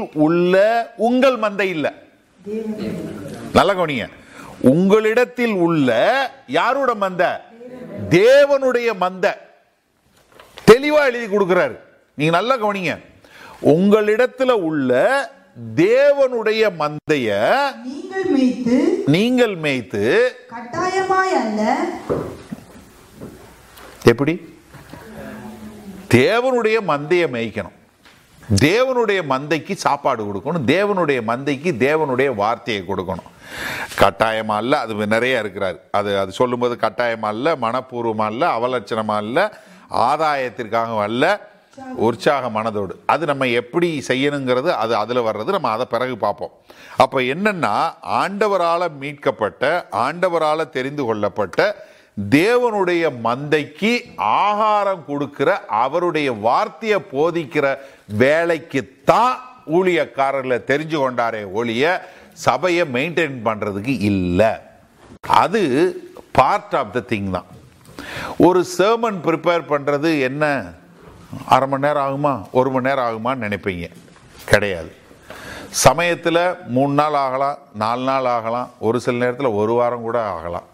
உள்ள உங்கள் மந்தை இல்ல நல்ல கவனிங்க உங்களிடத்தில் உள்ள யாரோட மந்தை தேவனுடைய மந்தை தெளிவா எழுதி கொடுக்கிறாரு நீங்க நல்லா கவனிங்க உங்களிடத்துல உள்ள தேவனுடைய மந்தைய நீங்கள் மேய்த்து நீங்கள் மேய்த்து கட்டாயமாய் அல்ல எப்படி தேவனுடைய மந்தையை மேய்க்கணும் தேவனுடைய மந்தைக்கு சாப்பாடு கொடுக்கணும் தேவனுடைய மந்தைக்கு தேவனுடைய வார்த்தையை கொடுக்கணும் கட்டாயமா இல்ல அது நிறைய இருக்கிறார் அது அது சொல்லும்போது கட்டாயமா இல்ல மனப்பூர்வமா இல்ல அவலட்சணமா இல்ல ஆதாயத்திற்காக அல்ல உற்சாக மனதோடு அது நம்ம எப்படி செய்யணுங்கிறது அது அதில் வர்றது நம்ம அதை பிறகு பார்ப்போம் அப்போ என்னன்னா ஆண்டவரால் மீட்கப்பட்ட ஆண்டவரால் தெரிந்து கொள்ளப்பட்ட தேவனுடைய மந்தைக்கு ஆகாரம் கொடுக்கிற அவருடைய வார்த்தையை போதிக்கிற வேலைக்குத்தான் ஊழியக்காரர்களை தெரிஞ்சு கொண்டாரே ஒழிய சபையை மெயின்டைன் பண்றதுக்கு இல்லை அது பார்ட் ஆஃப் த திங் தான் ஒரு sermon ப்ரிப்பேர் பண்றது என்ன அரை மணி நேரம் ஆகுமா ஒரு மணி நேரம் ஆகுமான்னு நினைப்பீங்க கிடையாது சமயத்தில் மூணு நாள் ஆகலாம் நாலு நாள் ஆகலாம் ஒரு சில நேரத்தில் ஒரு வாரம் கூட ஆகலாம்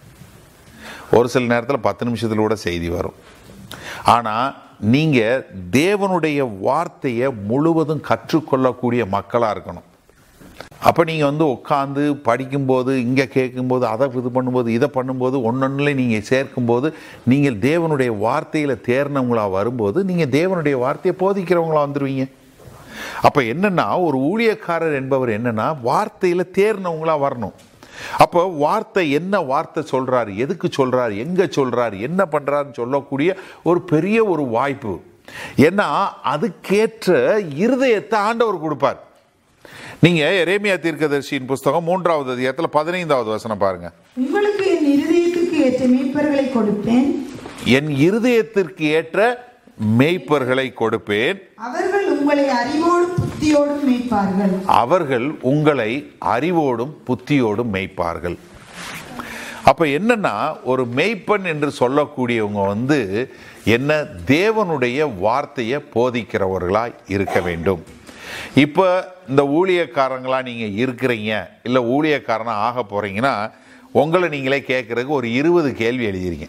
ஒரு சில நேரத்தில் பத்து நிமிஷத்தில் கூட செய்தி வரும் ஆனால் நீங்கள் தேவனுடைய வார்த்தையை முழுவதும் கற்றுக்கொள்ளக்கூடிய மக்களாக இருக்கணும் அப்போ நீங்கள் வந்து உட்காந்து படிக்கும்போது இங்கே கேட்கும்போது அதை இது பண்ணும்போது இதை பண்ணும்போது ஒன்னொன்னுல நீங்கள் சேர்க்கும்போது நீங்கள் தேவனுடைய வார்த்தையில் தேர்னவங்களா வரும்போது நீங்கள் தேவனுடைய வார்த்தையை போதிக்கிறவங்களா வந்துடுவீங்க அப்போ என்னன்னா ஒரு ஊழியக்காரர் என்பவர் என்னன்னா வார்த்தையில் தேர்னவங்களா வரணும் அப்போ வார்த்தை என்ன வார்த்தை சொல்றாரு எதுக்கு சொல்றாரு எங்க சொல்றாரு என்ன பண்றாருன்னு சொல்லக்கூடிய ஒரு பெரிய ஒரு வாய்ப்பு ஏன்னா அதுக்கேற்ற இருதயத்தை ஆண்டவர் கொடுப்பார் நீங்க எரேமியா தீர்க்கதரிசியின் புஸ்தகம் மூன்றாவது அதிகாரத்துல பதினைந்தாவது வசனம் பாருங்க உங்களுக்கு என் இருதயத்துக்கு ஏற்ற மீட்பர்களை கொடுப்பேன் என் இருதயத்திற்கு ஏற்ற மேய்ப்பர்களை கொடுப்பேன் அவர்கள் உங்களை அறிவோடும் புத்தியோடும் மீட்பார்கள் அவர்கள் உங்களை அறிவோடும் புத்தியோடும் மேய்ப்பார்கள் அப்ப என்னன்னா ஒரு மேய்ப்பன் என்று சொல்லக்கூடியவங்க வந்து என்ன தேவனுடைய வார்த்தையை போதிக்கிறவர்களாய் இருக்க வேண்டும் இப்போ இந்த ஊழியக்காரங்களா நீங்க இருக்கிறீங்க இல்லை ஊழியக்காரனா ஆக போறீங்கன்னா உங்களை நீங்களே கேட்கறதுக்கு ஒரு இருபது கேள்வி எழுதிருங்க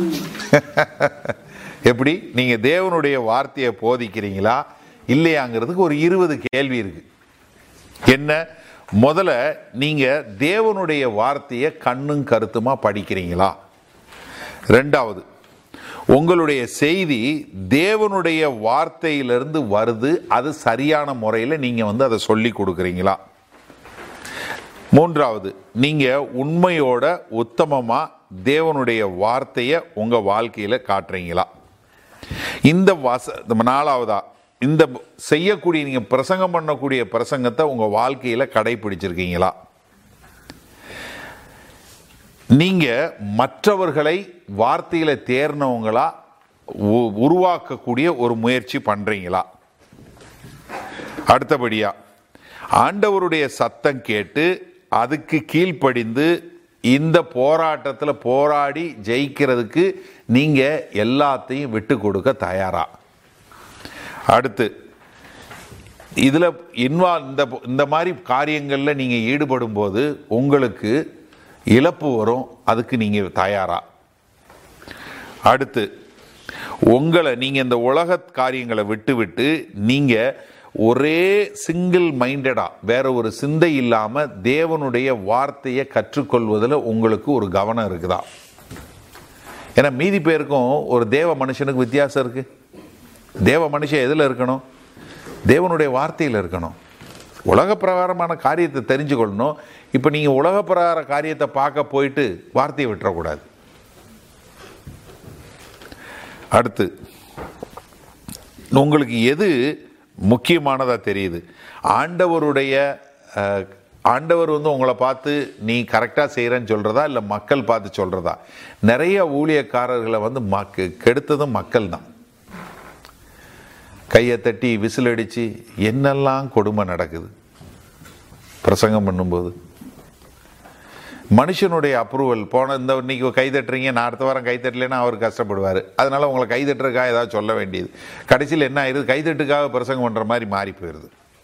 எப்படி நீங்க தேவனுடைய வார்த்தையை போதிக்கிறீங்களா இல்லையாங்கிறதுக்கு ஒரு இருபது கேள்வி இருக்கு என்ன முதல்ல நீங்க தேவனுடைய வார்த்தையை கண்ணும் கருத்துமா படிக்கிறீங்களா ரெண்டாவது உங்களுடைய செய்தி தேவனுடைய வார்த்தையிலிருந்து வருது அது சரியான முறையில் நீங்க வந்து அதை சொல்லி கொடுக்குறீங்களா மூன்றாவது நீங்க உண்மையோட உத்தமமா தேவனுடைய வார்த்தையை உங்க வாழ்க்கையில காட்டுறீங்களா இந்த வச இந்த நாலாவதா இந்த செய்யக்கூடிய நீங்க பிரசங்கம் பண்ணக்கூடிய பிரசங்கத்தை உங்க வாழ்க்கையில கடைபிடிச்சிருக்கீங்களா நீங்க மற்றவர்களை வார்த்தையில தேர்னவங்களா உ- உருவாக்கக்கூடிய ஒரு முயற்சி பண்றீங்களா அடுத்தபடியா ஆண்டவருடைய சத்தம் கேட்டு அதுக்கு கீழ்ப்படிந்து இந்த போராட்டத்தில் போராடி ஜெயிக்கிறதுக்கு நீங்க எல்லாத்தையும் விட்டு கொடுக்க தயாரா அடுத்து இதுல இன்வால் இந்த இந்த மாதிரி காரியங்கள்ல நீங்க ஈடுபடும் போது உங்களுக்கு இழப்பு வரும் அதுக்கு நீங்க தயாரா அடுத்து உங்களை நீங்க இந்த உலக காரியங்களை விட்டு விட்டு நீங்க ஒரே சிங்கிள் மைண்டடா வேற ஒரு சிந்தை இல்லாம தேவனுடைய வார்த்தையை கற்றுக்கொள்வதில் உங்களுக்கு ஒரு கவனம் இருக்குதா ஏன்னா மீதி பேருக்கும் ஒரு தேவ மனுஷனுக்கு வித்தியாசம் இருக்கு தேவ மனுஷன் எதில் இருக்கணும் தேவனுடைய வார்த்தையில் இருக்கணும் உலக பிரகாரமான காரியத்தை தெரிஞ்சுக்கொள்ளணும் இப்போ நீங்கள் உலக பிரகார காரியத்தை பார்க்க போயிட்டு வார்த்தையை விட்டுறக்கூடாது அடுத்து உங்களுக்கு எது முக்கியமானதாக தெரியுது ஆண்டவருடைய அஹ், ஆண்டவர் வந்து உங்களை பார்த்து நீ கரெக்டாக செய்கிறேன்னு சொல்கிறதா இல்லை மக்கள் பார்த்து சொல்கிறதா நிறைய ஊழியக்காரர்களை வந்து மக்கு கெடுத்ததும் மக்கள் தான் கையை தட்டி விசில் அடித்து என்னெல்லாம் கொடுமை நடக்குது பிரசங்கம் பண்ணும்போது மனுஷனுடைய அப்ரூவல் போன இந்த இன்னைக்கு கை தட்டுறீங்க நான் அடுத்த வாரம் கை தட்டலைன்னா அவர் கஷ்டப்படுவார் அதனால உங்களை கை தட்டுறதுக்காக ஏதாவது சொல்ல வேண்டியது கடைசியில் என்ன ஆயிடுது கை தட்டுக்காக பிரசங்கம் பண்ணுற மாதிரி மாறி போயிடுது